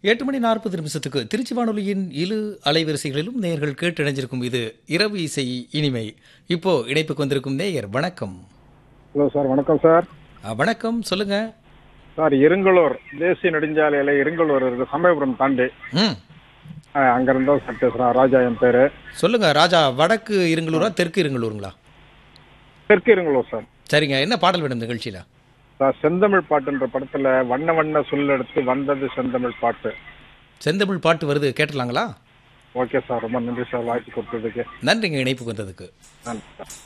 எட்டு மணி நாற்பது நிமிஷத்துக்கு திருச்சி வானொலியின் இரு அலைவரிசைகளிலும் நேயர்கள் கேட்டு இணைஞ்சிருக்கும் இது இரவு இசை இனிமை இப்போ இணைப்புக்கு வந்திருக்கும் நேயர் வணக்கம் ஹலோ சார் வணக்கம் சார் அ, வணக்கம் சொல்லுங்க சார் இருங்கலூர் தேசிய நெடுஞ்சாலையில் இருங்கலூர் இருக்கு சமயபுரம் தாண்டி ம் அஹ், அங்க இருந்தா சார் பேசுறேன் ராஜா என் பேரு சொல்லுங்க ராஜா வடக்கு இருங்களூரா தெற்கு இருங்களூருங்களா தெற்கு இருங்கலூர் சார் சரிங்க என்ன பாடல் வேணும் நிகழ்ச்சியில சார் செந்தமிழ் பாட்டுன்ற படத்துல வண்ண வண்ண சொல்லெடுத்து வந்தது செந்தமிழ் பாட்டு செந்தமிழ் பாட்டு வருது கேட்டலாங்களா ஓகே சார் ரொம்ப நன்றி சார் வாய்ப்பு கொடுத்ததுக்கு நன்றிங்க இணைப்புக்கு வந்ததுக்கு நன்றி சார்